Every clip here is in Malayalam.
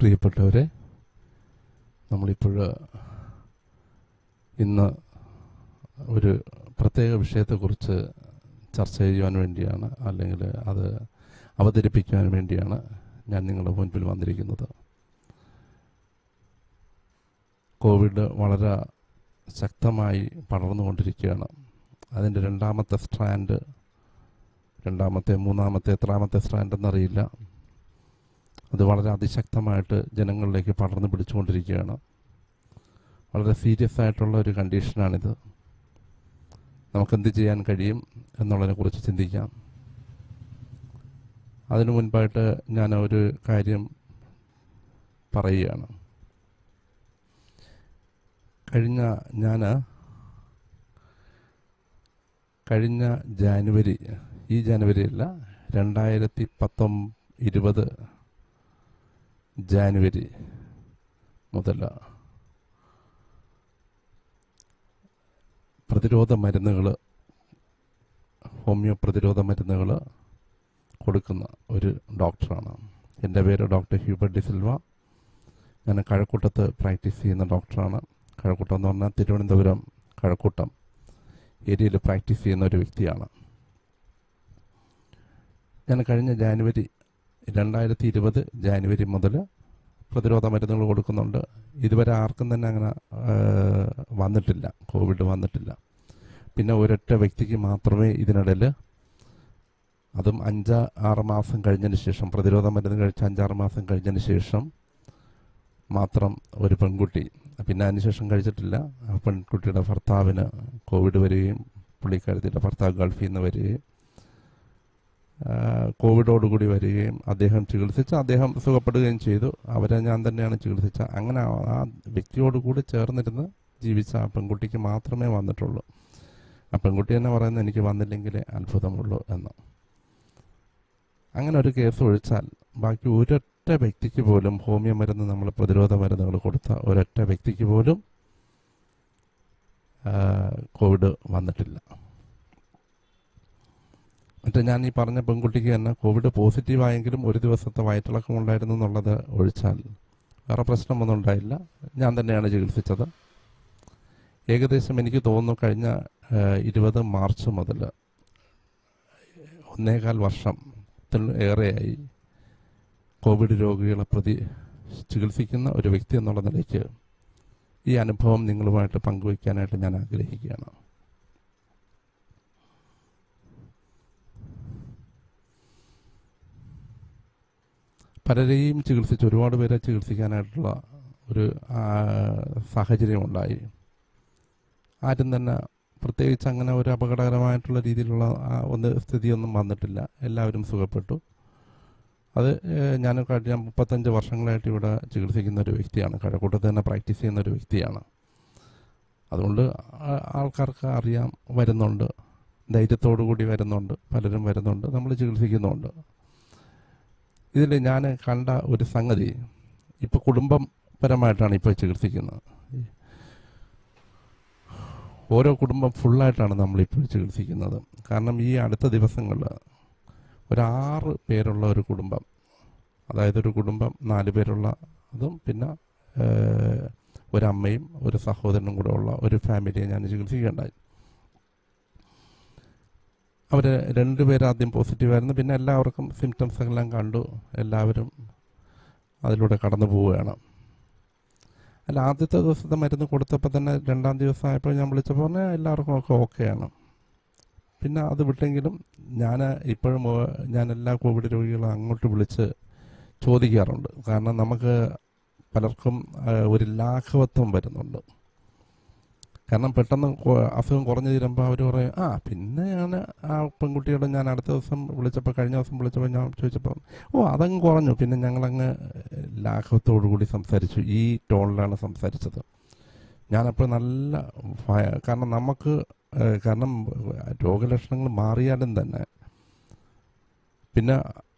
പ്രിയപ്പെട്ടവരെ നമ്മളിപ്പോൾ ഇന്ന് ഒരു പ്രത്യേക വിഷയത്തെക്കുറിച്ച് ചർച്ച ചെയ്യുവാൻ വേണ്ടിയാണ് അല്ലെങ്കിൽ അത് അവതരിപ്പിക്കുവാൻ വേണ്ടിയാണ് ഞാൻ നിങ്ങളുടെ മുൻപിൽ വന്നിരിക്കുന്നത് കോവിഡ് വളരെ ശക്തമായി പടർന്നുകൊണ്ടിരിക്കുകയാണ് അതിൻ്റെ രണ്ടാമത്തെ സ്ട്രാൻഡ് രണ്ടാമത്തെ മൂന്നാമത്തെ എത്രാമത്തെ സ്ട്രാൻഡ് എന്നറിയില്ല അത് വളരെ അതിശക്തമായിട്ട് ജനങ്ങളിലേക്ക് പടർന്നു പിടിച്ചുകൊണ്ടിരിക്കുകയാണ് വളരെ സീരിയസ് ആയിട്ടുള്ള ഒരു കണ്ടീഷനാണിത് നമുക്കെന്ത് ചെയ്യാൻ കഴിയും എന്നുള്ളതിനെക്കുറിച്ച് ചിന്തിക്കാം അതിനു മുൻപായിട്ട് ഞാൻ ഒരു കാര്യം പറയുകയാണ് കഴിഞ്ഞ ഞാൻ കഴിഞ്ഞ ജാനുവരി ഈ ജാനുവരി അല്ല രണ്ടായിരത്തി പത്തൊമ്പ ഇരുപത് ജാനുവരി മുതൽ പ്രതിരോധ മരുന്നുകൾ ഹോമിയോ പ്രതിരോധ മരുന്നുകൾ കൊടുക്കുന്ന ഒരു ഡോക്ടറാണ് എൻ്റെ പേര് ഡോക്ടർ ഹ്യൂബർട്ട് ഡിസിൽവ ഞാൻ കഴക്കൂട്ടത്ത് പ്രാക്ടീസ് ചെയ്യുന്ന ഡോക്ടറാണ് കഴക്കൂട്ടം എന്ന് പറഞ്ഞാൽ തിരുവനന്തപുരം കഴക്കൂട്ടം ഏരിയയിൽ പ്രാക്ടീസ് ചെയ്യുന്ന ഒരു വ്യക്തിയാണ് ഞാൻ കഴിഞ്ഞ ജാനുവരി രണ്ടായിരത്തി ഇരുപത് ജാനുവരി മുതൽ പ്രതിരോധ മരുന്നുകൾ കൊടുക്കുന്നുണ്ട് ഇതുവരെ ആർക്കും തന്നെ അങ്ങനെ ആ, വന്നിട്ടില്ല കോവിഡ് വന്നിട്ടില്ല പിന്നെ ഒരൊറ്റ വ്യക്തിക്ക് മാത്രമേ ഇതിനിടയിൽ അതും അഞ്ച് ആറ് മാസം കഴിഞ്ഞതിന് ശേഷം പ്രതിരോധ മരുന്ന് കഴിച്ച അഞ്ചാറ് മാസം കഴിഞ്ഞതിന് ശേഷം മാത്രം ഒരു പെൺകുട്ടി പിന്നെ അതിനുശേഷം കഴിച്ചിട്ടില്ല ആ പെൺകുട്ടിയുടെ ഭർത്താവിന് കോവിഡ് വരികയും പുള്ളിക്കാരത്തിയുടെ ഭർത്താവ് ഗൾഫിൽ നിന്ന് വരികയും ആ, കോവിഡോടുകൂടി വരികയും അദ്ദേഹം ചികിത്സിച്ച് അദ്ദേഹം സുഖപ്പെടുകയും ചെയ്തു അവരെ ഞാൻ തന്നെയാണ് ചികിത്സിച്ച അങ്ങനെ ആ- ആ വ്യക്തിയോടുകൂടി ചേർന്നിരുന്ന് ജീവിച്ച ആ പെൺകുട്ടിക്ക് മാത്രമേ വന്നിട്ടുള്ളൂ ആ പെൺകുട്ടി തന്നെ പറയുന്നത് എനിക്ക് വന്നില്ലെങ്കിലേ അത്ഭുതമുള്ളൂ എന്ന് അങ്ങനെ ഒരു കേസ് ഒഴിച്ചാൽ ബാക്കി ഒരൊറ്റ വ്യക്തിക്ക് പോലും ഹോമിയോ മരുന്ന് നമ്മൾ പ്രതിരോധ മരുന്നുകൾ കൊടുത്ത ഒരൊറ്റ വ്യക്തിക്ക് പോലും ആ, കോവിഡ് വന്നിട്ടില്ല മറ്റേ ഞാൻ ഈ പറഞ്ഞ പെൺകുട്ടിക്ക് തന്നെ കോവിഡ് പോസിറ്റീവ് ആയെങ്കിലും ഒരു ദിവസത്തെ വയറ്റിളക്കം ഉണ്ടായിരുന്നു എന്നുള്ളത് ഒഴിച്ചാൽ വേറെ പ്രശ്നമൊന്നും ഉണ്ടായില്ല ഞാൻ തന്നെയാണ് ചികിത്സിച്ചത് ഏകദേശം എനിക്ക് തോന്നുന്നു കഴിഞ്ഞ ഇരുപത് മാർച്ച് മുതൽ ഒന്നേകാൽ വർഷത്തിൽ ഏറെയായി കോവിഡ് രോഗികളെ പ്രതി ചികിത്സിക്കുന്ന ഒരു വ്യക്തി എന്നുള്ള നിലയ്ക്ക് ഈ അനുഭവം നിങ്ങളുമായിട്ട് പങ്കുവയ്ക്കാനായിട്ട് ഞാൻ ആഗ്രഹിക്കുകയാണ് പലരെയും ചികിത്സിച്ച് ഒരുപാട് പേരെ ചികിത്സിക്കാനായിട്ടുള്ള ഒരു ആ, സാഹചര്യമുണ്ടായി ആരും തന്നെ പ്രത്യേകിച്ച് അങ്ങനെ ഒരു അപകടകരമായിട്ടുള്ള രീതിയിലുള്ള ആ ഒന്ന് സ്ഥിതിയൊന്നും വന്നിട്ടില്ല എല്ലാവരും സുഖപ്പെട്ടു അത് ഏഹ്, ഞാൻ കഴിഞ്ഞ മുപ്പത്തഞ്ച് വർഷങ്ങളായിട്ട് ഇവിടെ ചികിത്സിക്കുന്ന ഒരു വ്യക്തിയാണ് കഴക്കൂട്ടത്ത് തന്നെ പ്രാക്ടീസ് ചെയ്യുന്ന ഒരു വ്യക്തിയാണ് അതുകൊണ്ട് ആ- ആൾക്കാർക്ക് അറിയാം വരുന്നുണ്ട് ധൈര്യത്തോടു കൂടി വരുന്നുണ്ട് പലരും വരുന്നുണ്ട് നമ്മൾ ചികിത്സിക്കുന്നുണ്ട് ഇതിൽ ഞാൻ കണ്ട ഒരു സംഗതി ഇപ്പോൾ കുടുംബം പരമായിട്ടാണ് ഇപ്പോൾ ചികിത്സിക്കുന്നത് ഓരോ കുടുംബം ഫുള്ളായിട്ടാണ് നമ്മളിപ്പോൾ ചികിത്സിക്കുന്നത് കാരണം ഈ അടുത്ത ദിവസങ്ങളിൽ ഒരാറ് പേരുള്ള ഒരു കുടുംബം അതായത് ഒരു കുടുംബം നാല് പേരുള്ള അതും പിന്നെ ഏഹ്, ഒരമ്മയും ഒരു സഹോദരനും കൂടെ ഉള്ള ഒരു ഫാമിലിയെ ഞാൻ ചികിത്സിക്കുകയുണ്ടായി അവർ രണ്ടുപേരും ആദ്യം പോസിറ്റീവായിരുന്നു പിന്നെ എല്ലാവർക്കും സിംറ്റംസ് എല്ലാം കണ്ടു എല്ലാവരും അതിലൂടെ കടന്നു പോവുകയാണ് അല്ല ആദ്യത്തെ ദിവസത്തെ മരുന്ന് കൊടുത്തപ്പോൾ തന്നെ രണ്ടാം ദിവസം ആയപ്പോൾ ഞാൻ വിളിച്ചപ്പോൾ പറഞ്ഞാൽ എല്ലാവർക്കും ഒക്കെ ഓക്കെയാണ് പിന്നെ അത് വിട്ടെങ്കിലും ഞാൻ ഇപ്പോഴും ഓ- ഞാൻ എല്ലാ കോവിഡ് രോഗികളും അങ്ങോട്ട് വിളിച്ച് ചോദിക്കാറുണ്ട് കാരണം നമുക്ക് പലർക്കും ആ, ഒരു ലാഘവത്വം വരുന്നുണ്ട് കാരണം പെട്ടെന്ന് കൊ- അസുഖം കുറഞ്ഞു തീരുമ്പോൾ അവർ പറയും ആ പിന്നെ ഞാൻ ആ പെൺകുട്ടിയോട് ഞാൻ അടുത്ത ദിവസം വിളിച്ചപ്പോൾ കഴിഞ്ഞ ദിവസം വിളിച്ചപ്പോൾ ഞാൻ ചോദിച്ചപ്പോൾ ഓ അതങ്ങ് കുറഞ്ഞു പിന്നെ ഞങ്ങളങ്ങ് ലാഘവത്തോടു കൂടി സംസാരിച്ചു ഈ ടോണിലാണ് സംസാരിച്ചത് ഞാനപ്പോൾ നല്ല ഭയ- കാരണം നമുക്ക് ഏഹ്, കാരണം രോഗലക്ഷണങ്ങൾ മാറിയാലും തന്നെ പിന്നെ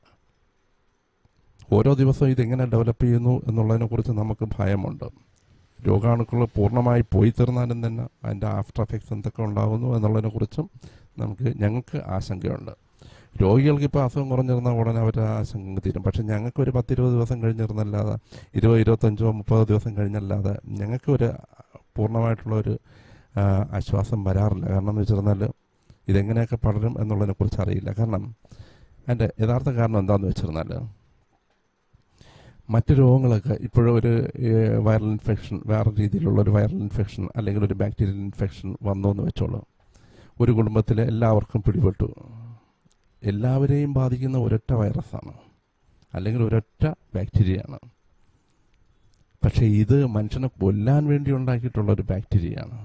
ഓരോ ദിവസവും ഇതെങ്ങനെ ഡെവലപ്പ് ചെയ്യുന്നു എന്നുള്ളതിനെക്കുറിച്ച് നമുക്ക് ഭയമുണ്ട് രോഗാണുക്കൾ പൂർണ്ണമായി പോയി തീർന്നാലും തന്നെ അതിൻ്റെ ആഫ്റ്റർ എഫക്ട്സ് എന്തൊക്കെ ഉണ്ടാകുന്നു എന്നുള്ളതിനെക്കുറിച്ചും നമുക്ക് ഞങ്ങൾക്ക് ആശങ്കയുണ്ട് രോഗികൾക്ക് ഇപ്പോൾ അസുഖം കുറഞ്ഞിരുന്നാൽ ഉടനെ അവർ ആശങ്ക തീരും പക്ഷെ ഞങ്ങൾക്ക് ഒരു പത്തിരുപത് ദിവസം കഴിഞ്ഞിരുന്നല്ലാതെ ഇരുപത് ഇരുപത്തഞ്ചോ മുപ്പതോ ദിവസം കഴിഞ്ഞല്ലാതെ ഞങ്ങൾക്ക് ഒരു പൂർണ്ണമായിട്ടുള്ള ഒരു ആ, ആശ്വാസം വരാറില്ല കാരണം എന്ന് വെച്ചിരുന്നാൽ ഇതെങ്ങനെയൊക്കെ പടരും എന്നുള്ളതിനെ കുറിച്ച് അറിയില്ല കാരണം അതിൻ്റെ യഥാർത്ഥ കാരണം എന്താണെന്ന് വെച്ചിരുന്നാൽ മറ്റ് രോഗങ്ങളൊക്കെ ഇപ്പോഴും ഒരു ഏഹ്, വൈറൽ ഇൻഫെക്ഷൻ വേറെ രീതിയിലുള്ള ഒരു വൈറൽ ഇൻഫെക്ഷൻ അല്ലെങ്കിൽ ഒരു ബാക്ടീരിയൽ ഇൻഫെക്ഷൻ വന്നു എന്ന് വെച്ചോളൂ ഒരു കുടുംബത്തിലെ എല്ലാവർക്കും പിടിപെട്ടു എല്ലാവരെയും ബാധിക്കുന്ന ഒരൊറ്റ വൈറസാണ് അല്ലെങ്കിൽ ഒരൊറ്റ ബാക്ടീരിയയാണ് പക്ഷേ ഇത് മനുഷ്യനെ കൊല്ലാൻ വേണ്ടി ഉണ്ടാക്കിയിട്ടുള്ള ഒരു ബാക്ടീരിയയാണ്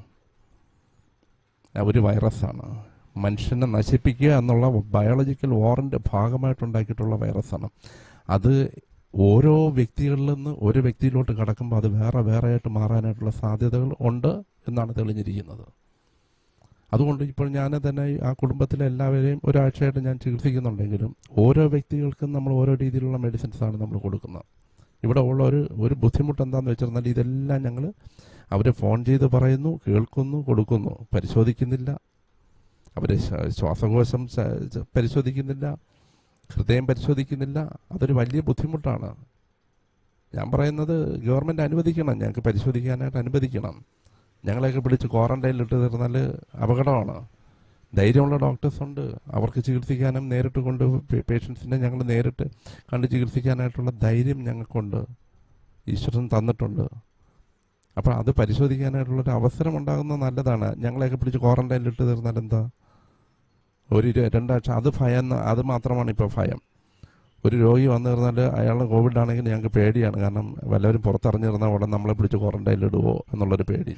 ആ ഒരു വൈറസാണ് മനുഷ്യനെ നശിപ്പിക്കുക എന്നുള്ള ബയോളജിക്കൽ വാറിൻ്റെ ഭാഗമായിട്ടുണ്ടാക്കിയിട്ടുള്ള വൈറസാണ് അത് ഓരോ വ്യക്തികളിൽ നിന്ന് ഒരു വ്യക്തിയിലോട്ട് കടക്കുമ്പോൾ അത് വേറെ വേറെ ആയിട്ട് മാറാനായിട്ടുള്ള സാധ്യതകൾ ഉണ്ട് എന്നാണ് തെളിഞ്ഞിരിക്കുന്നത് അതുകൊണ്ട് ഇപ്പോൾ ഞാൻ തന്നെ ആ കുടുംബത്തിലെ എല്ലാവരെയും ഒരാഴ്ചയായിട്ട് ഞാൻ ചികിത്സിക്കുന്നുണ്ടെങ്കിലും ഓരോ വ്യക്തികൾക്കും നമ്മൾ ഓരോ രീതിയിലുള്ള മെഡിസിൻസ് ആണ് നമ്മൾ കൊടുക്കുന്നത് ഇവിടെ ഉള്ള ഒരു ഒരു ബുദ്ധിമുട്ട് എന്താണെന്ന് വെച്ചിരുന്നാൽ ഇതെല്ലാം ഞങ്ങൾ അവർ ഫോൺ ചെയ്ത് പറയുന്നു കേൾക്കുന്നു കൊടുക്കുന്നു പരിശോധിക്കുന്നില്ല അവർ ശ്വാസകോശം സ- സ- പരിശോധിക്കുന്നില്ല ഹൃദയം പരിശോധിക്കുന്നില്ല അതൊരു വലിയ ബുദ്ധിമുട്ടാണ് ഞാൻ പറയുന്നത് ഗവൺമെൻറ് അനുവദിക്കണം ഞങ്ങൾക്ക് പരിശോധിക്കാനായിട്ട് അനുവദിക്കണം ഞങ്ങളെയൊക്കെ പിടിച്ച് ക്വാറന്റൈനിൽ ഇട്ട് തീർന്നാൽ അപകടമാണ് ധൈര്യമുള്ള ഡോക്ടേഴ്സ് ഉണ്ട് അവർക്ക് ചികിത്സിക്കാനും നേരിട്ട് കൊണ്ട് പേഷ്യൻസിനെ ഞങ്ങൾ നേരിട്ട് കണ്ട് ചികിത്സിക്കാനായിട്ടുള്ള ധൈര്യം ഞങ്ങൾക്കുണ്ട് ഈശ്വരൻ തന്നിട്ടുണ്ട് അപ്പോൾ അത് പരിശോധിക്കാനായിട്ടുള്ളൊരു അവസരം ഉണ്ടാകുന്നത് നല്ലതാണ് ഞങ്ങളെയൊക്കെ പിടിച്ച് ക്വാറന്റൈനിൽ ഇട്ട് തീർന്നാൽ എന്താ ഒരു ഇരു- രണ്ടാഴ്ച അത് ഭയം അത് മാത്രമാണ് ഇപ്പോൾ ഭയം ഒരു രോഗി വന്നു തീർന്നാൽ അയാൾ കോവിഡ് ആണെങ്കിൽ ഞങ്ങൾക്ക് പേടിയാണ് കാരണം വല്ലവരും പുറത്തിറങ്ങിയിരുന്നാൽ ഉടൻ നമ്മളെ പിടിച്ച് ക്വാറന്റൈനിൽ ഇടുവോ എന്നുള്ളൊരു പേടി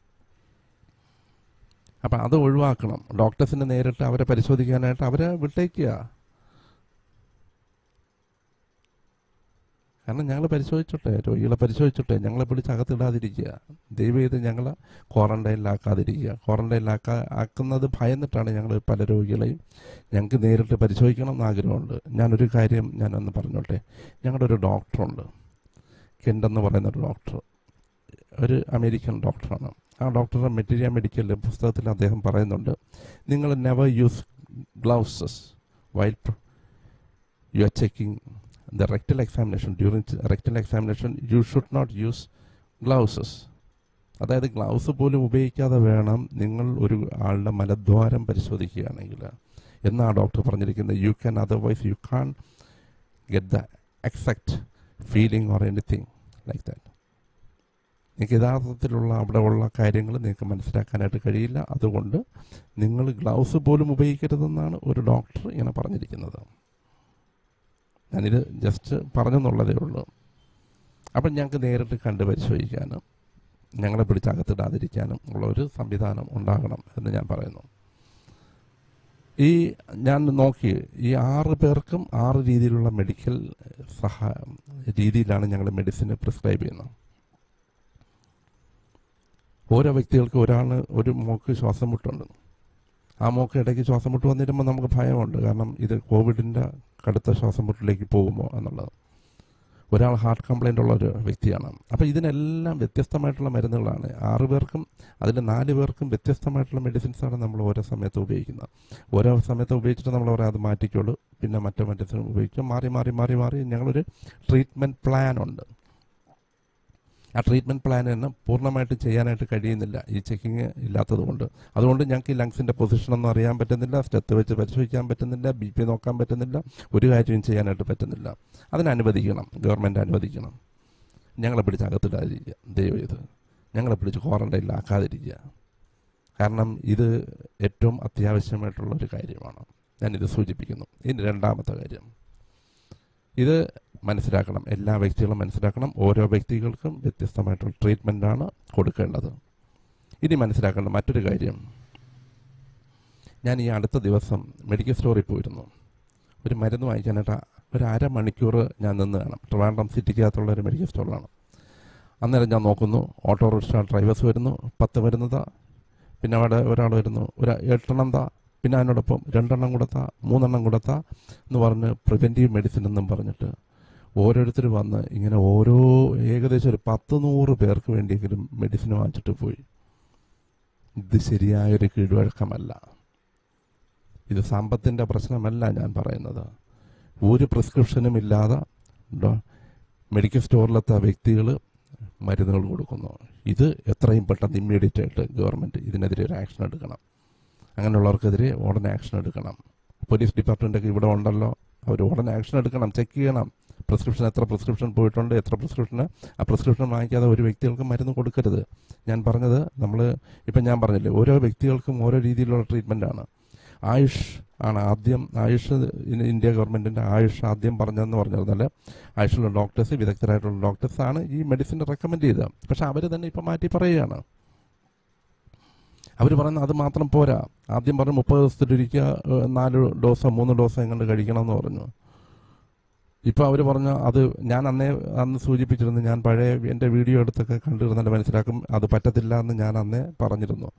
അപ്പം അത് ഒഴിവാക്കണം ഡോക്ടേഴ്സിനെ നേരിട്ട് അവരെ പരിശോധിക്കാനായിട്ട് അവരെ വിട്ടേക്കുക കാരണം ഞങ്ങൾ പരിശോധിച്ചോട്ടെ രോഗികളെ പരിശോധിച്ചോട്ടെ ഞങ്ങളെ പിടിച്ച് അകത്തിടാതിരിക്കുക ദയവ് ചെയ്ത് ഞങ്ങളെ ക്വാറന്റൈനിലാക്കാതിരിക്കുക ക്വാറന്റൈനിലാക്കാ ആക്കുന്നത് ഭയന്നിട്ടാണ് ഞങ്ങൾ പല രോഗികളെയും ഞങ്ങൾക്ക് നേരിട്ട് പരിശോധിക്കണം എന്ന് ആഗ്രഹമുണ്ട് ഞാനൊരു കാര്യം ഞാനൊന്ന് പറഞ്ഞോട്ടെ ഞങ്ങളുടെ ഒരു ഡോക്ടറുണ്ട് കെൻഡ് എന്ന് പറയുന്ന ഒരു ഡോക്ടർ ഒരു അമേരിക്കൻ ഡോക്ടറാണ് ആ ഡോക്ടറുടെ മെറ്റീരിയൽ മെഡിക്കൽ പുസ്തകത്തിൽ അദ്ദേഹം പറയുന്നുണ്ട് നിങ്ങൾ never use gloves while you are checking the rectal examination during rectal examination you should not use gloves അതായത് ഗ്ലൗസ് പോലും ഉപയോഗിക്കാതെ വേണം നിങ്ങൾ ഒരു ആളുടെ മലദ്വാരം പരിശോധിക്കുകയാണെങ്കിൽ എന്നാ ഡോക്ടർ പറഞ്ഞിരിക്കുന്നത് you can otherwise you can't get the exact feeling or anything like that നിങ്ങൾക്ക് യഥാർത്ഥത്തിലുള്ള അവിടെ ഉള്ള കാര്യങ്ങൾ നിങ്ങൾക്ക് മനസ്സിലാക്കാനായിട്ട് കഴിയില്ല അതുകൊണ്ട് നിങ്ങൾ ഗ്ലൗസ് പോലും ഉപയോഗിക്കരുതെന്നാണ് ഒരു ഡോക്ടർ ഇങ്ങനെ പറഞ്ഞിരിക്കുന്നത് ഞാനിത് ജസ്റ്റ് പറഞ്ഞെന്നുള്ളതേ ഉള്ളൂ അപ്പം ഞങ്ങൾക്ക് നേരിട്ട് കണ്ട് പരിശോധിക്കാനും ഞങ്ങളെ പിടിച്ച് അകത്തിടാതിരിക്കാനും ഉള്ള ഒരു സംവിധാനം ഉണ്ടാകണം എന്ന് ഞാൻ പറയുന്നു ഈ ഞാൻ നോക്കി ഈ ആറ് പേർക്കും ആറ് രീതിയിലുള്ള മെഡിക്കൽ സഹാ രീതിയിലാണ് ഞങ്ങൾ മെഡിസിൻ പ്രിസ്ക്രൈബ് ചെയ്യുന്നത് ഓരോ വ്യക്തികൾക്ക് ഒരാൾ ഒരു മോക്ക് ശ്വാസം മുട്ടുണ്ട് ആ മോക്ക് ഇടയ്ക്ക് ശ്വാസം മുട്ട് വന്നിരുമ്പോൾ നമുക്ക് ഭയമുണ്ട് കാരണം ഇത് കോവിഡിൻ്റെ കടുത്ത ശ്വാസം മുട്ടിലേക്ക് പോകുമോ എന്നുള്ളത് ഒരാൾ ഹാർട്ട് കംപ്ലൈൻ്റ് ഉള്ള ഒരു വ്യക്തിയാണ് അപ്പോൾ ഇതിനെല്ലാം വ്യത്യസ്തമായിട്ടുള്ള മരുന്നുകളാണ് ആറ് പേർക്കും അതിൽ നാല് പേർക്കും വ്യത്യസ്തമായിട്ടുള്ള മെഡിസിൻസാണ് നമ്മൾ ഓരോ സമയത്ത് ഉപയോഗിക്കുന്നത് ഓരോ സമയത്ത് ഉപയോഗിച്ചിട്ട് നമ്മൾ പറയാം അത് മാറ്റിക്കോളൂ പിന്നെ മറ്റേ മെഡിസിൻ ഉപയോഗിക്കും മാറി മാറി മാറി മാറി ഞങ്ങളൊരു ട്രീറ്റ്മെൻറ്റ് പ്ലാൻ ഉണ്ട് ആ ട്രീറ്റ്മെൻറ്റ് പ്ലാൻ തന്നെ പൂർണ്ണമായിട്ട് ചെയ്യാനായിട്ട് കഴിയുന്നില്ല ഈ ചെക്കിങ് ഇല്ലാത്തത് കൊണ്ട് അതുകൊണ്ട് ഞങ്ങൾക്ക് ഈ ലങ്സിൻ്റെ പൊസിഷനൊന്നും അറിയാൻ പറ്റുന്നില്ല സ്റ്റെത്ത് വെച്ച് പരിശോധിക്കാൻ പറ്റുന്നില്ല ബി പി നോക്കാൻ പറ്റുന്നില്ല ഒരു കാര്യവും ചെയ്യാനായിട്ട് പറ്റുന്നില്ല അതിന് അനുവദിക്കണം ഗവൺമെൻറ് അനുവദിക്കണം ഞങ്ങളെ പിടിച്ച് അകത്തിടാതിരിക്കുക ദയവ് ചെയ്ത് ഞങ്ങളെ പിടിച്ച് ക്വാറന്റൈനിലാക്കാതിരിക്കുക കാരണം ഇത് ഏറ്റവും അത്യാവശ്യമായിട്ടുള്ള ഒരു കാര്യമാണ് ഞാനിത് സൂചിപ്പിക്കുന്നു ഇനി രണ്ടാമത്തെ കാര്യം ഇത് മനസ്സിലാക്കണം എല്ലാ വ്യക്തികളും മനസ്സിലാക്കണം ഓരോ വ്യക്തികൾക്കും വ്യത്യസ്തമായിട്ടുള്ള ട്രീറ്റ്മെൻറ്റാണ് കൊടുക്കേണ്ടത് ഇനി മനസ്സിലാക്കേണ്ട മറ്റൊരു കാര്യം ഞാൻ ഈ അടുത്ത ദിവസം മെഡിക്കൽ സ്റ്റോറിൽ പോയിരുന്നു ഒരു മരുന്ന് വാങ്ങിക്കാനായിട്ട് ഒരു അരമണിക്കൂർ ഞാൻ നിന്ന് കാണാം ട്രിവാൻഡ്രം സിറ്റിക്കകത്തുള്ള ഒരു മെഡിക്കൽ സ്റ്റോറിലാണ് അന്നേരം ഞാൻ നോക്കുന്നു ഓട്ടോറിക്ഷ ഡ്രൈവേഴ്സ് വരുന്നു പത്ത് വരുന്നതാ പിന്നെ അവിടെ ഒരാൾ വരുന്നു ഒരു എട്ടെണ്ണം താ പിന്നെ അതിനോടൊപ്പം രണ്ടെണ്ണം കൊടുത്താ മൂന്നെണ്ണം കൊടുത്താ എന്ന് പറഞ്ഞ് പ്രിവെൻറ്റീവ് മെഡിസിൻ എന്നും പറഞ്ഞിട്ട് ഓരോരുത്തർ വന്ന് ഇങ്ങനെ ഓരോ ഏകദേശം ഒരു പത്ത് നൂറ് പേർക്ക് വേണ്ടിയെങ്കിലും മെഡിസിൻ വാങ്ങിച്ചിട്ട് പോയി ഇത് ശരിയായൊരു കീഴ്വഴക്കമല്ല ഇത് സമ്പത്തിൻ്റെ പ്രശ്നമല്ല ഞാൻ പറയുന്നത് ഒരു പ്രിസ്ക്രിപ്ഷനും ഇല്ലാതെ ഡോ- മെഡിക്കൽ സ്റ്റോറിലെത്ത വ്യക്തികൾ മരുന്നുകൾ കൊടുക്കുന്നു ഇത് എത്രയും പെട്ടെന്ന് ഇമ്മീഡിയറ്റ് ആയിട്ട് ഗവൺമെൻറ് ഇതിനെതിരെ ഒരു ആക്ഷൻ എടുക്കണം അങ്ങനെയുള്ളവർക്കെതിരെ ഉടനെ ആക്ഷൻ എടുക്കണം പോലീസ് ഡിപ്പാർട്ട്മെൻറ്റൊക്കെ ഇവിടെ ഉണ്ടല്ലോ അവർ ഉടനെ ആക്ഷൻ എടുക്കണം ചെക്ക് ചെയ്യണം പ്രിസ്ക്രിപ്ഷൻ എത്ര പ്രിസ്ക്രിപ്ഷൻ പോയിട്ടുണ്ട് എത്ര പ്രിസ്ക്രിപ്ഷന് ആ പ്രിസ്ക്രിപ്ഷൻ വാങ്ങിക്കാതെ ഒരു വ്യക്തികൾക്ക് മരുന്ന് കൊടുക്കരുത് ഞാൻ പറഞ്ഞത് നമ്മൾ ഇപ്പം ഞാൻ പറഞ്ഞില്ലേ ഓരോ വ്യക്തികൾക്കും ഓരോ രീതിയിലുള്ള ട്രീറ്റ്മെൻറ്റാണ് ആയുഷ് ആണ് ആദ്യം ആയുഷ് ഇൻ- ഇന്ത്യ ഗവൺമെൻറ്റിൻ്റെ ആയുഷ് ആദ്യം പറഞ്ഞതെന്ന് പറഞ്ഞിരുന്നാൽ ആയുഷുള്ള ഡോക്ടേഴ്സ് വിദഗ്ധരായിട്ടുള്ള ഡോക്ടേഴ്സ് ആണ് ഈ മെഡിസിൻ റെക്കമെൻഡ് ചെയ്തത് പക്ഷെ അവർ തന്നെ ഇപ്പം മാറ്റി പറയുകയാണ് അവർ പറയുന്നത് അത് മാത്രം പോരാ ആദ്യം പറഞ്ഞു മുപ്പത് ദിവസത്തിലൊരിക്കൽ ഏഹ്, നാല് ഡോസോ മൂന്ന് ഡോസോ എങ്ങാണ്ട് കഴിക്കണമെന്ന് പറഞ്ഞു ഇപ്പം അവർ പറഞ്ഞു അത് ഞാൻ അന്നേ അന്ന് സൂചിപ്പിച്ചിരുന്നു ഞാൻ പഴയ എൻ്റെ വീഡിയോ എടുത്തൊക്കെ കണ്ടിരുന്നാൽ മനസ്സിലാക്കും അത് പറ്റത്തില്ല എന്ന് ഞാൻ അന്നേ പറഞ്ഞിരുന്നു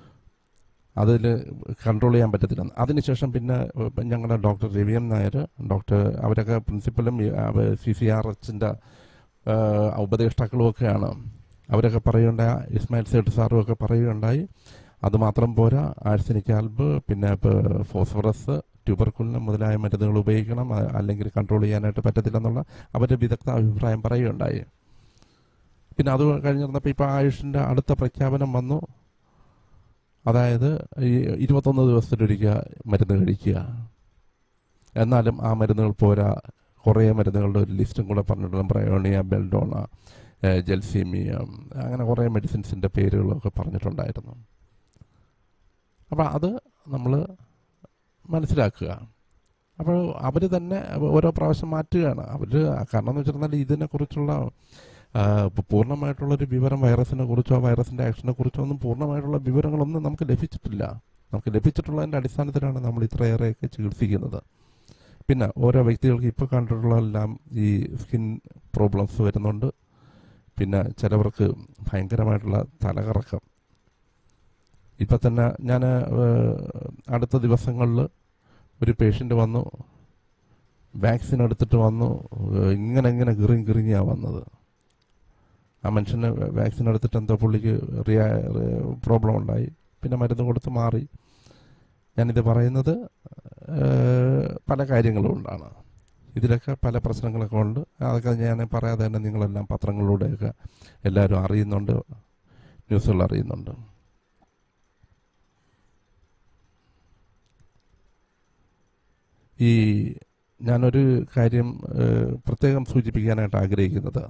അതിൽ കൺട്രോൾ ചെയ്യാൻ പറ്റത്തില്ല അതിനുശേഷം പിന്നെ ഇപ്പം ഞങ്ങളുടെ doctor Ravi M Nair doctor അവരൊക്കെ പ്രിൻസിപ്പലും സി സി ആർ എച്ചിൻ്റെ ഉപദേഷ്ടാക്കളും ഒക്കെയാണ് അവരൊക്കെ പറയുകയുണ്ടായി ഇസ്മായിൽ സേട്ട് സാറും ഒക്കെ പറയുകയുണ്ടായി അതുമാത്രം പോരാ ആഴ്സനിക് ആൽബ് പിന്നെ ഇപ്പോൾ ഫോസ്ഫറസ് ട്യൂബർക്കുലിന് മുതലായ മരുന്നുകൾ ഉപയോഗിക്കണം അ- അല്ലെങ്കിൽ കൺട്രോൾ ചെയ്യാനായിട്ട് പറ്റത്തില്ലെന്നുള്ള അവരുടെ വിദഗ്ധ അഭിപ്രായം പറയുകയുണ്ടായി പിന്നെ അത് കഴിഞ്ഞിരുന്നപ്പോൾ ഇപ്പോൾ ആയുഷിൻ്റെ അടുത്ത പ്രഖ്യാപനം വന്നു അതായത് ഈ ഇരുപത്തൊന്ന് ദിവസത്തിലൊരിക്കൽ മരുന്ന് കഴിക്കുക എന്നാലും ആ മരുന്നുകൾ പോരാ കുറേ മരുന്നുകളുടെ ഒരു ലിസ്റ്റും കൂടെ പറഞ്ഞിട്ടുണ്ട് പ്രയോണിയ ബെൽഡോണ ഏഹ് ജെൽസീമിയം അങ്ങനെ കുറേ മെഡിസിൻസിൻ്റെ പേരുകളൊക്കെ പറഞ്ഞിട്ടുണ്ടായിരുന്നു അപ്പോൾ അത് നമ്മൾ മനസ്സിലാക്കുക അപ്പോൾ അവർ തന്നെ ഓരോ പ്രാവശ്യം മാറ്റുകയാണ് അവർ കാരണം എന്ന് വെച്ചിരുന്നാൽ ഇതിനെക്കുറിച്ചുള്ള ആ, ഇപ്പൊ പൂർണ്ണമായിട്ടുള്ളൊരു വിവരം വൈറസിനെ കുറിച്ചോ വൈറസിൻ്റെ ആക്ഷനെ കുറിച്ചോ ഒന്നും പൂർണ്ണമായിട്ടുള്ള വിവരങ്ങളൊന്നും നമുക്ക് ലഭിച്ചിട്ടില്ല നമുക്ക് ലഭിച്ചിട്ടുള്ളതിൻ്റെ അടിസ്ഥാനത്തിലാണ് നമ്മൾ ഇത്രയേറെയൊക്കെ ചികിത്സിക്കുന്നത് പിന്നെ ഓരോ വ്യക്തികൾക്ക് ഇപ്പോൾ കണ്ടിട്ടുള്ളതെല്ലാം ഈ സ്കിൻ പ്രോബ്ലംസ് വരുന്നുണ്ട് പിന്നെ ചിലവർക്ക് ഭയങ്കരമായിട്ടുള്ള തലകറക്കം ഇപ്പം തന്നെ ഞാൻ അടുത്ത ദിവസങ്ങളിൽ ഒരു പേഷ്യൻ്റ് വന്നു വാക്സിൻ എടുത്തിട്ട് വന്നു ഏഹ് ഇങ്ങനെ ഇങ്ങനെ കിറിങ് കിറിങ്ങിയാണ് വന്നത് ആ മനുഷ്യന് വാക്സിൻ എടുത്തിട്ട് എന്തോ പുള്ളിക്ക് റിയാ പ്രോബ്ലം ഉണ്ടായി പിന്നെ മരുന്ന് കൊടുത്ത് മാറി ഞാനിത് പറയുന്നത് ഏഹ് പല കാര്യങ്ങളും കൊണ്ടാണ് ഇതിലൊക്കെ പല പ്രശ്നങ്ങളൊക്കെ ഉണ്ട് അതൊക്കെ ഞാൻ പറയാതെ തന്നെ നിങ്ങളെല്ലാം പത്രങ്ങളിലൂടെയൊക്കെ എല്ലാവരും അറിയുന്നുണ്ട് ന്യൂസുകൾ അറിയുന്നുണ്ട് ഈ ഞാനൊരു കാര്യം ഏഹ്, പ്രത്യേകം സൂചിപ്പിക്കാനായിട്ട് ആഗ്രഹിക്കുന്നത്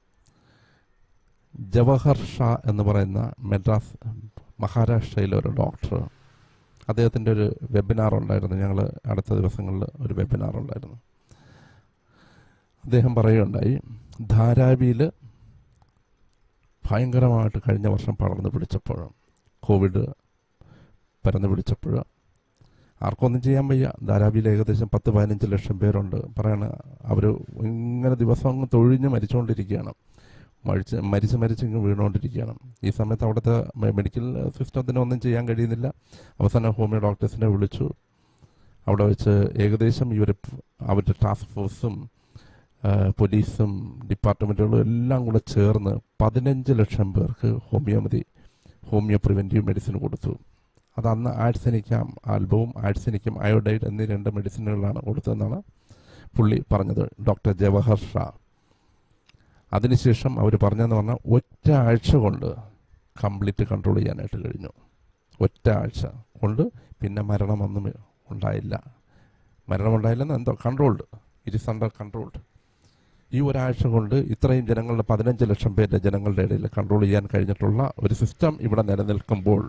ജവഹർ ഷാ എന്ന് പറയുന്ന മെഡ്രാസ് മഹാരാഷ്ട്രയിലെ ഒരു ഡോക്ടർ അദ്ദേഹത്തിൻ്റെ ഒരു വെബിനാർ ഉണ്ടായിരുന്നു ഞങ്ങൾ അടുത്ത ദിവസങ്ങളിൽ ഒരു വെബിനാർ ഉണ്ടായിരുന്നു അദ്ദേഹം പറയുകയുണ്ടായി ധാരാവിയിൽ ഭയങ്കരമായിട്ട് കഴിഞ്ഞ വർഷം പടർന്നു പിടിച്ചപ്പോൾ കോവിഡ് പരന്നു പിടിച്ചപ്പോൾ ആർക്കൊന്നും ചെയ്യാൻ വയ്യ ധാരാവിയിൽ ഏകദേശം പത്ത് പതിനഞ്ച് ലക്ഷം പേരുണ്ട് പറയണ അവർ ഇങ്ങനെ ദിവസം അങ്ങ് തൊഴിഞ്ഞ് മരിച്ചുകൊണ്ടിരിക്കുകയാണ് മരിച്ച് മരിച്ച് മരിച്ച് ഇങ്ങ് വീണുകൊണ്ടിരിക്കുകയാണ് ഈ സമയത്ത് അവിടുത്തെ മെ- മെഡിക്കൽ സിസ്റ്റത്തിന് ഒന്നും ചെയ്യാൻ കഴിയുന്നില്ല അവസാനം ഹോമിയോ ഡോക്ടേഴ്സിനെ വിളിച്ചു അവിടെ വെച്ച് ഏകദേശം ഇവർ അവരുടെ ടാസ്ക് ഫോഴ്സും ആ, പോലീസും ഡിപ്പാർട്ട്മെൻറ്റുകളും എല്ലാം കൂടെ ചേർന്ന് പതിനഞ്ച് ലക്ഷം പേർക്ക് ഹോമിയോപതി ഹോമിയോ പ്രിവെൻറ്റീവ് മെഡിസിൻ കൊടുത്തു അത് അന്ന് ആഴ്സനിക്കാം ആൽബവും ആഴ്സനിക്കും അയോഡൈഡ് എന്നീ രണ്ട് മെഡിസിനുകളാണ് കൊടുത്തതെന്നാണ് പുള്ളി പറഞ്ഞത് ഡോക്ടർ ജവഹർ ഷാ അതിനുശേഷം അവർ പറഞ്ഞതെന്ന് പറഞ്ഞാൽ ഒറ്റ ആഴ്ച കൊണ്ട് കംപ്ലീറ്റ് കൺട്രോൾ ചെയ്യാനായിട്ട് കഴിഞ്ഞു ഒറ്റ ആഴ്ച കൊണ്ട് പിന്നെ മരണമൊന്നും ഉണ്ടായില്ല മരണമുണ്ടായില്ലെന്ന് എന്തോ controlled it is under controlled ഈ ഒരാഴ്ച കൊണ്ട് ഇത്രയും ജനങ്ങളുടെ പതിനഞ്ച് ലക്ഷം പേരുടെ ജനങ്ങളുടെ ഇടയിൽ കൺട്രോൾ ചെയ്യാൻ കഴിഞ്ഞിട്ടുള്ള ഒരു സിസ്റ്റം ഇവിടെ നിലനിൽക്കുമ്പോൾ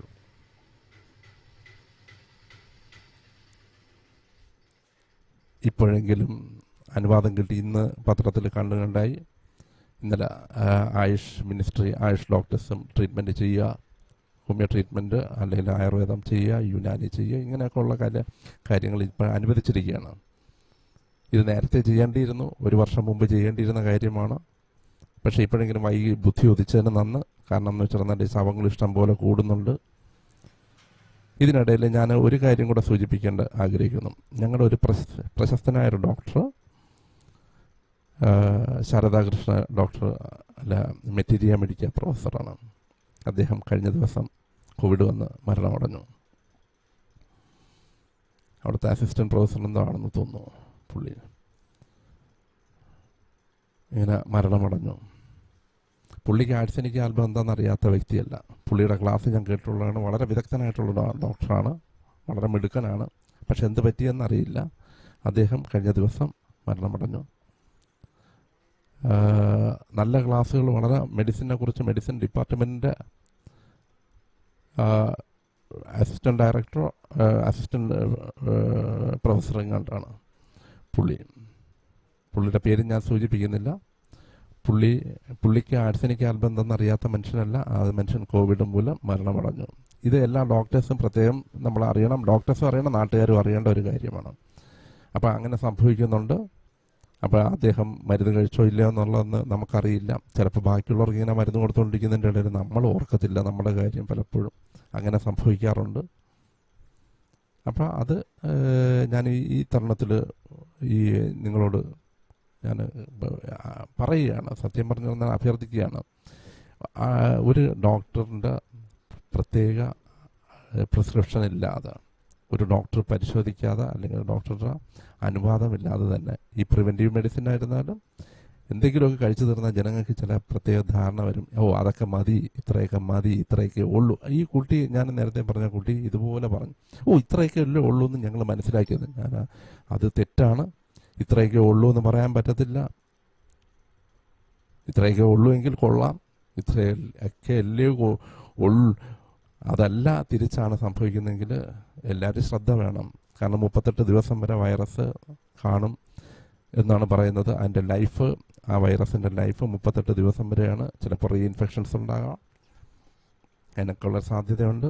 ഇപ്പോഴെങ്കിലും അനുവാദം കിട്ടി ഇന്ന് പത്രത്തിൽ കണ്ടു കണ്ടായി ഇന്നലെ ആ, ആയുഷ് മിനിസ്ട്രി ആയുഷ് ഡോക്ടേഴ്സും ട്രീറ്റ്മെൻറ്റ് ചെയ്യുക ഹോമിയോ ട്രീറ്റ്മെൻറ്റ് അല്ലെങ്കിൽ ആയുർവേദം ചെയ്യുക യുനാനി ചെയ്യുക ഇങ്ങനെയൊക്കെ ഉള്ള കാര്യ കാര്യങ്ങൾ ഇപ്പോൾ അനുവദിച്ചിരിക്കുകയാണ് ഇത് നേരത്തെ ചെയ്യേണ്ടിയിരുന്നു ഒരു വർഷം മുമ്പ് ചെയ്യേണ്ടിയിരുന്ന കാര്യമാണ് പക്ഷേ ഇപ്പോഴെങ്കിലും വൈകി ബുദ്ധി ഉദിച്ചതിന് നന്ന് കാരണം എന്ന് വെച്ചിരുന്നാൽ ഈ ശവങ്ങൾ ഇഷ്ടം പോലെ കൂടുന്നുണ്ട് ഇതിനിടയിൽ ഞാൻ ഒരു കാര്യം കൂടെ സൂചിപ്പിക്കേണ്ട ആഗ്രഹിക്കുന്നു ഞങ്ങളുടെ ഒരു പ്രശസ്ത പ്രശസ്തനായ ഒരു ഡോക്ടർ ശാരദാകൃഷ്ണ ഡോക്ടർ അല്ല മെറ്റീരിയ മെഡിക്ക പ്രൊഫസറാണ് അദ്ദേഹം കഴിഞ്ഞ ദിവസം കോവിഡ് വന്ന് മരണമടഞ്ഞു അവിടുത്തെ അസിസ്റ്റൻറ്റ് പ്രൊഫസർ എന്തോ ആണെന്ന് തോന്നുന്നു പുള്ളി ഇങ്ങനെ മരണമടഞ്ഞു പുള്ളിക്ക് ആഴ്സനിക്ക് ആൽബം എന്താണെന്ന് അറിയാത്ത വ്യക്തിയല്ല പുള്ളിയുടെ ക്ലാസ് ഞാൻ കേട്ടിട്ടുള്ളതാണ് വളരെ വിദഗ്ധനായിട്ടുള്ള ഡോ- ഡോക്ടറാണ് വളരെ മിടുക്കനാണ് പക്ഷെ എന്ത് പറ്റിയെന്നറിയില്ല അദ്ദേഹം കഴിഞ്ഞ ദിവസം മരണമടഞ്ഞു ആ, നല്ല ക്ലാസ്സുകൾ വളരെ മെഡിസിനെ കുറിച്ച് മെഡിസിൻ ഡിപ്പാർട്ട്മെൻറ്റിൻ്റെ അസിസ്റ്റൻറ്റ് ഡയറക്ടറോ അസിസ്റ്റൻറ്റ് പ്രൊഫസറും കണ്ടാണ് പുള്ളി പുള്ളിയുടെ പേര് ഞാൻ സൂചിപ്പിക്കുന്നില്ല പുള്ളി പുള്ളിക്ക് ആഴ്സനിക്ക് ആൽബം എന്തെന്ന് അറിയാത്ത മനുഷ്യനല്ല ആ മനുഷ്യൻ കോവിഡ് മൂലം മരണമടഞ്ഞു ഇത് എല്ലാ ഡോക്ടേഴ്സും പ്രത്യേകം നമ്മൾ അറിയണം ഡോക്ടേഴ്സും അറിയണം നാട്ടുകാരും അറിയേണ്ട ഒരു കാര്യമാണ് അപ്പോൾ അങ്ങനെ സംഭവിക്കുന്നുണ്ട് അപ്പോൾ അദ്ദേഹം മരുന്ന് കഴിച്ചോ ഇല്ലയോ എന്നുള്ളതെന്ന് നമുക്കറിയില്ല ചിലപ്പോൾ ബാക്കിയുള്ളവർക്ക് ഇങ്ങനെ മരുന്ന് കൊടുത്തുകൊണ്ടിരിക്കുന്നതിൻ്റെ ഇടയിൽ നമ്മൾ ഓർക്കത്തില്ല നമ്മുടെ കാര്യം പലപ്പോഴും അങ്ങനെ സംഭവിക്കാറുണ്ട് അപ്പോൾ അത് ഏഹ്, ഞാൻ ഈ ഈ തരുണത്തിൽ ഈ നിങ്ങളോട് ഞാൻ പറയുകയാണ് സത്യം പറഞ്ഞു പറഞ്ഞാൽ അഭ്യർത്ഥിക്കുകയാണ് ആ, ഒരു ഡോക്ടറിൻ്റെ പ്രത്യേക പ്രിസ്ക്രിപ്ഷൻ ഇല്ലാതെ ഒരു ഡോക്ടർ പരിശോധിക്കാതെ അല്ലെങ്കിൽ ഡോക്ടറുടെ അനുവാദമില്ലാതെ തന്നെ ഈ പ്രിവെൻറ്റീവ് മെഡിസിൻ ആയിരുന്നാലും എന്തെങ്കിലുമൊക്കെ കഴിച്ചു തീർന്ന ജനങ്ങൾക്ക് ചില പ്രത്യേക ധാരണ വരും ഓ അതൊക്കെ മതി ഇത്രയൊക്കെ മതി ഇത്രയൊക്കെ ഉള്ളൂ ഈ കുട്ടി ഞാൻ നേരത്തെ പറഞ്ഞ കുട്ടി ഇതുപോലെ പറഞ്ഞു ഓ ഇത്രയൊക്കെ അല്ലേ ഉള്ളൂ എന്ന് ഞങ്ങൾ മനസ്സിലാക്കിയത് ഞാൻ അത് തെറ്റാണ് ഇത്രയൊക്കെ ഉള്ളൂ എന്ന് പറയാൻ പറ്റത്തില്ല ഇത്രയൊക്കെ ഉള്ളൂ എങ്കിൽ കൊള്ളാം ഇത്രയൊക്കെ അല്ലേ കൊ- ഉള്ളൂ അതല്ല തിരിച്ചാണ് സംഭവിക്കുന്നതെങ്കിൽ എല്ലാവരും ശ്രദ്ധ വേണം കാരണം മുപ്പത്തെട്ട് ദിവസം വരെ വൈറസ് കാണും എന്നാണ് പറയുന്നത് അതിൻ്റെ ലൈഫ് ആ വൈറസിൻ്റെ ലൈഫ് മുപ്പത്തെട്ട് ദിവസം വരെയാണ് ചിലപ്പോൾ റീ ഇൻഫെക്ഷൻസ് ഉണ്ടാകാം അതിനൊക്കെയുള്ള സാധ്യതയുണ്ട്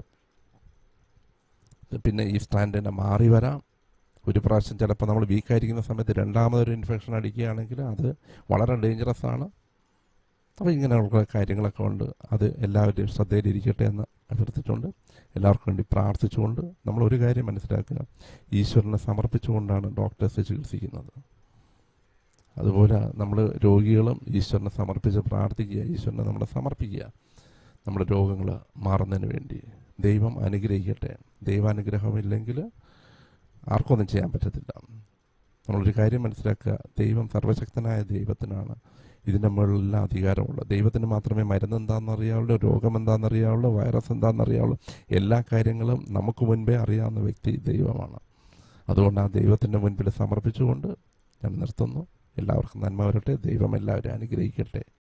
പിന്നെ ഈ സ്റ്റാൻഡിനെ മാറി വരാം ഒരു പ്രാവശ്യം ചിലപ്പോൾ നമ്മൾ വീക്കായിരിക്കുന്ന സമയത്ത് രണ്ടാമതൊരു ഇൻഫെക്ഷൻ അടിക്കുകയാണെങ്കിൽ അത് വളരെ ഡേഞ്ചറസ് ആണ് അപ്പോൾ ഇങ്ങനെയുള്ള കാര്യങ്ങളൊക്കെ ഉണ്ട് അത് എല്ലാവരുടെയും ശ്രദ്ധയിലിരിക്കട്ടെ എന്ന് അഭ്യർത്ഥിച്ചുകൊണ്ട് എല്ലാവർക്കും വേണ്ടി പ്രാർത്ഥിച്ചുകൊണ്ട് നമ്മൾ ഒരു കാര്യം മനസ്സിലാക്കുക ഈശ്വരനെ സമർപ്പിച്ചുകൊണ്ടാണ് ഡോക്ടേഴ്സ് ചികിത്സിക്കുന്നത് അതുപോലെ നമ്മൾ രോഗികളും ഈശ്വരനെ സമർപ്പിച്ച് പ്രാർത്ഥിക്കുക ഈശ്വരനെ നമ്മളെ സമർപ്പിക്കുക നമ്മുടെ രോഗങ്ങൾ മാറുന്നതിന് വേണ്ടി ദൈവം അനുഗ്രഹിക്കട്ടെ ദൈവാനുഗ്രഹമില്ലെങ്കിൽ ആർക്കൊന്നും ചെയ്യാൻ പറ്റത്തില്ല നമ്മളൊരു കാര്യം മനസ്സിലാക്കുക ദൈവം സർവശക്തനായ ദൈവത്തിനാണ് ഇതിൻ്റെ മുകളിലെല്ലാം അധികാരമുള്ളത് ദൈവത്തിന് മാത്രമേ മരുന്ന് എന്താണെന്ന് അറിയാവുള്ളൂ രോഗം എന്താണെന്ന് അറിയാവുള്ളൂ വൈറസ് എന്താണെന്ന് അറിയാവുള്ളൂ എല്ലാ കാര്യങ്ങളും നമുക്ക് മുൻപേ അറിയാവുന്ന വ്യക്തി ദൈവമാണ് അതുകൊണ്ട് ആ ദൈവത്തിൻ്റെ മുൻപിൽ സമർപ്പിച്ചുകൊണ്ട് ഞാൻ നിർത്തുന്നു എല്ലാവർക്കും നന്മ വരട്ടെ ദൈവം എല്ലാവരും അനുഗ്രഹിക്കട്ടെ